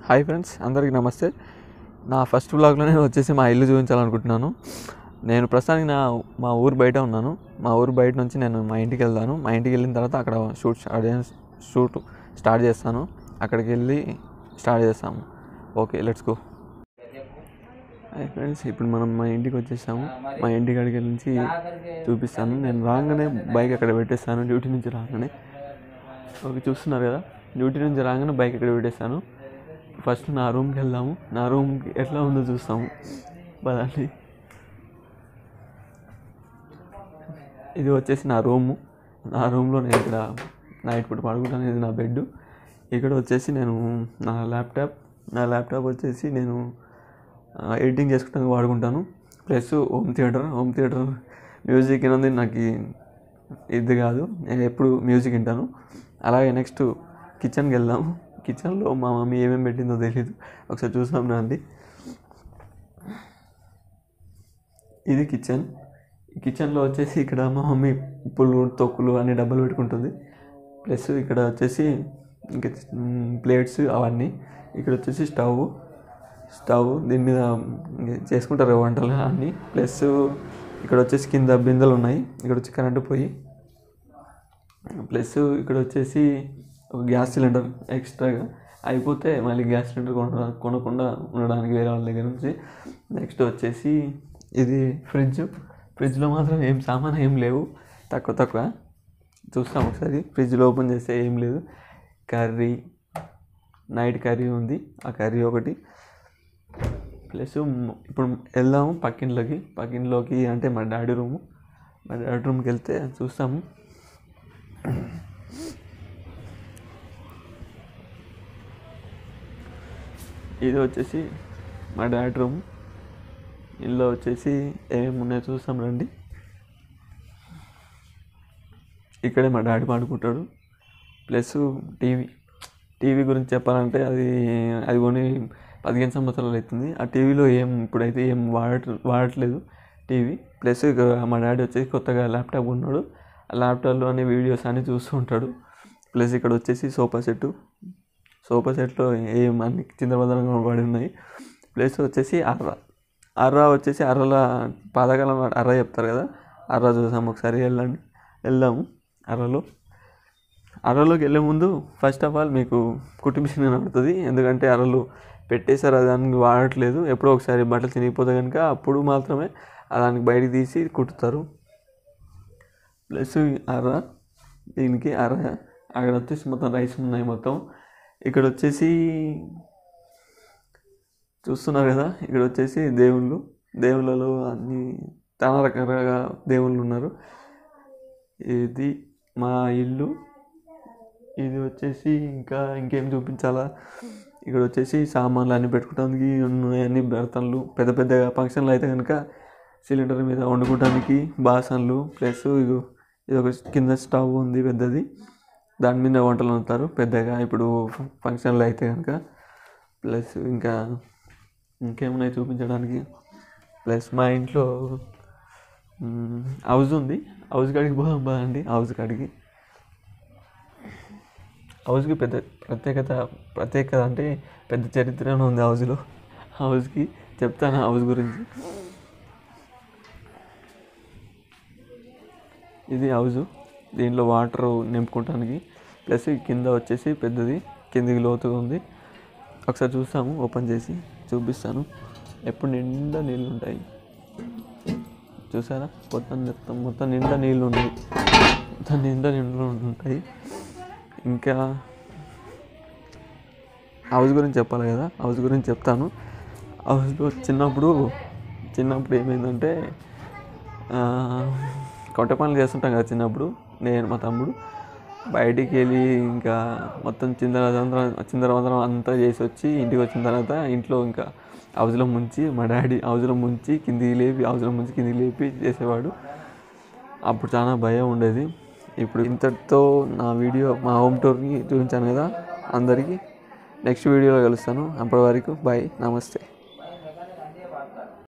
hi friends అందరికీ నమస్తే నా ఫస్ట్ వ్లాగ్లో నేను వచ్చేసి మా ఇల్లు చూపించాలనుకుంటున్నాను నేను ప్రస్తుతానికి నా మా ఊరు బయట ఉన్నాను మా ఊరు బయట నుంచి నేను మా ఇంటికి వెళ్తాను మా ఇంటికి వెళ్ళిన తర్వాత అక్కడ షూట్ స్టార్ట్ చే- షూట్ స్టార్ట్ చేస్తాను అక్కడికి వెళ్ళి స్టార్ట్ చేస్తాము okay let's go hi friends ఇప్పుడు మనం మా ఇంటికి వచ్చేసాము మా ఇంటి కాడికి నుంచి చూపిస్తాను నేను రాగానే బైక్ అక్కడ పెట్టేస్తాను డ్యూటీ నుంచి రాగానే ఓకే చూస్తున్నారు కదా డ్యూటీ నుంచి రాగానే బైక్ ఇక్కడ పెట్టేస్తాను ఫస్ట్ నా రూమ్కి వెళ్దాము నా రూమ్కి ఎట్లా ఉందో చూస్తాము పదండి ఇది వచ్చేసి నా రూము నా రూమ్లో నేను ఇక్కడ నైట్ పూట పడుకుంటాను ఇది నా బెడ్ ఇక్కడ వచ్చేసి నేను నా ల్యాప్టాప్ నా ల్యాప్టాప్ వచ్చేసి నేను ఆ, ఎడిటింగ్ చేసుకోవడానికి వాడుకుంటాను plus home theatre home theatre music వినంది నాకు ఈ- ఇది కాదు నేను ఎప్పుడు మ్యూజిక్ వింటాను అలాగే నెక్స్ట్ కిచెన్కి వెళ్దాం కిచెన్లో మా మమ్మీ ఏమేమి పెట్టిందో తెలియదు ఒకసారి చూసాం అండి ఇది కిచెన్ ఈ కిచెన్లో వచ్చేసి ఇక్కడ మా మమ్మీ ఉప్పులు తొక్కులు అన్ని డబ్బాలు పెట్టుకుంటుంది ప్లస్ ఇక్కడ వచ్చేసి ఇంకా ప్లేట్స్ అవన్నీ ఇక్కడ వచ్చేసి స్టవ్ స్టవ్ దీని మీద చేసుకుంటారు వంటలు అన్నీ ప్లస్ ఇక్కడ వచ్చేసి కింద బిందెలు ఉన్నాయి ఇక్కడ వచ్చి కరెంటు పోయి ప్లస్ ఇక్కడ వచ్చేసి ఒక గ్యాస్ సిలిండర్ ఎక్స్ట్రాగా అయిపోతే మళ్ళీ గ్యాస్ సిలిండర్ కొన కొనకుండా ఉండడానికి వేరే వాళ్ళ దగ్గర నుంచి నెక్స్ట్ వచ్చేసి ఇది ఫ్రిడ్జ్ ఫ్రిడ్జ్లో మాత్రం ఏం సామాన్ ఏం లేవు తక్కువ తక్కువ చూస్తాం ఒకసారి ఫ్రిడ్జ్లో ఓపెన్ చేస్తే ఏం లేదు కర్రీ నైట్ కర్రీ ఉంది ఆ కర్రీ ఒకటి ప్లస్ మ్- ఇప్పుడు వెళ్దాము పక్కింట్లోకి పక్కింట్లోకి అంటే మా డాడీ రూము మా డాడీ రూమ్కి వెళ్తే చూస్తాము ఇది వచ్చేసి మా డాడీ రూమ్ ఇందులో వచ్చేసి ఏమేమి ఉన్నాయో చూస్తాం రండి ఇక్కడే మా డాడీ పాడుకుంటాడు ప్లస్ టీవీ టీవీ గురించి చెప్పాలంటే అది అది కొని పదిహేను సంవత్సరాలు అవుతుంది ఆ టీవీలో ఏం ఇప్పుడైతే ఏం వాడట వాడట్లేదు టీవీ ప్లస్ ఇక మా డాడీ వచ్చేసి కొత్తగా ల్యాప్టాప్ ఉన్నాడు ఆ ల్యాప్టాప్లో అనే వీడియోస్ అన్ని చూస్తూ ఉంటాడు ప్లస్ ఇక్కడ వచ్చేసి సోఫా సెట్ సోఫా సెట్లో ఏం అన్ని చిందరబదరంగా పడి ఉన్నాయి ప్లస్ వచ్చేసి అర్ర అర్ర వచ్చేసి అర్రల పాతకాలం అర్ర చెప్తారు కదా అర్ర చూసాము ఒకసారి వెళ్ళండి వెళ్దాము అర్రలో అరలోకి వెళ్ళే ముందు ఫస్ట్ ఆఫ్ ఆల్ మీకు కుట్టు మిషన్ కనబడుతుంది ఎందుకంటే అరలు పెట్టేశారు అది దానికి వాడట్లేదు ఎప్పుడో ఒకసారి బట్టలు చినిగిపోతే కనుక అప్పుడు మాత్రమే ఆ దానికి బయటికి తీసి కుట్టుతారు ప్లస్ అర్ర దీనికి అర్ర అక్కడ వచ్చేసి మొత్తం రైస్ ఉన్నాయి మొత్తం ఇక్కడ వచ్చేసి చూస్తున్నారు కదా ఇక్కడ వచ్చేసి దేవుళ్ళు దేవుళ్ళలో అన్ని చాలా రకరకాల దేవుళ్ళు ఉన్నారు ఇది మా ఇల్లు ఇది వచ్చేసి ఇంకా ఇంకేం చూపించాలా ఇక్కడ వచ్చేసి సామాన్లు అన్నీ పెట్టుకోవడానికి ఉన్నాయి అన్ని బర్తన్లు పెద్ద పెద్దగా ఫంక్షన్లు అయితే కనుక సిలిండర్ మీద వండుకోవడానికి బాసన్లు ప్లస్ ఇది ఇది ఒక కింద స్టవ్ ఉంది పెద్దది దాని మీద వంటలు వండుతారు పెద్దగా ఇప్పుడు ఫంక్షన్లు అయితే కనుక ప్లస్ ఇంకా ఇంకేమున్నాయి చూపించడానికి ప్లస్ మా ఇంట్లో మ్, హౌస్ ఉంది హౌస్ కాడికి పోదాం బాగుండి హౌస్ కాడికి హౌస్కి పెద్ద ప్రత్యేకత ప్రత్యేకత అంటే పెద్ద చరిత్రనే ఉంది హౌస్లో హౌస్కి చెప్తాను హౌస్ గురించి ఇది హౌస్ దీంట్లో వాటర్ నింపుకోవటానికి ప్లస్ ఈ కింద వచ్చేసి పెద్దది కిందికి లోతుగా ఉంది ఒకసారి చూస్తాము ఓపెన్ చేసి చూపిస్తాను ఎప్పుడు నిండా నీళ్ళు ఉంటాయి చూసారా మొత్తం మొత్తం మొత్తం నిండా నీళ్ళు ఉన్నాయి మొత్తం నిండా నీళ్ళు ఉంటాయి ఇంకా హౌస్ గురించి చెప్పాలి కదా హౌస్ గురించి చెప్తాను హౌస్లో చిన్నప్పుడు చిన్నప్పుడు ఏమైందంటే ఆ, కొట్ట పనులు చేస్తుంటాం కదా చిన్నప్పుడు నేను మా తమ్ముడు బయటికి వెళ్ళి ఇంకా మొత్తం చిందర చిందర వందరం అంతా చేసి వచ్చి ఇంటికి వచ్చిన తర్వాత ఇంట్లో ఇంకా హౌస్లో ముంచి మా డాడీ హౌస్లో ముంచి కిందికి లేపి హౌస్లో ముంచి కిందికి లేపి చేసేవాడు అప్పుడు చాలా భయం ఉండేది ఇప్పుడు ఇంతటితో నా వీడియో మా హోమ్ టూర్ని చూపించాను కదా అందరికీ నెక్స్ట్ వీడియోలో కలుస్తాను అప్పటి వరకు బాయ్ నమస్తే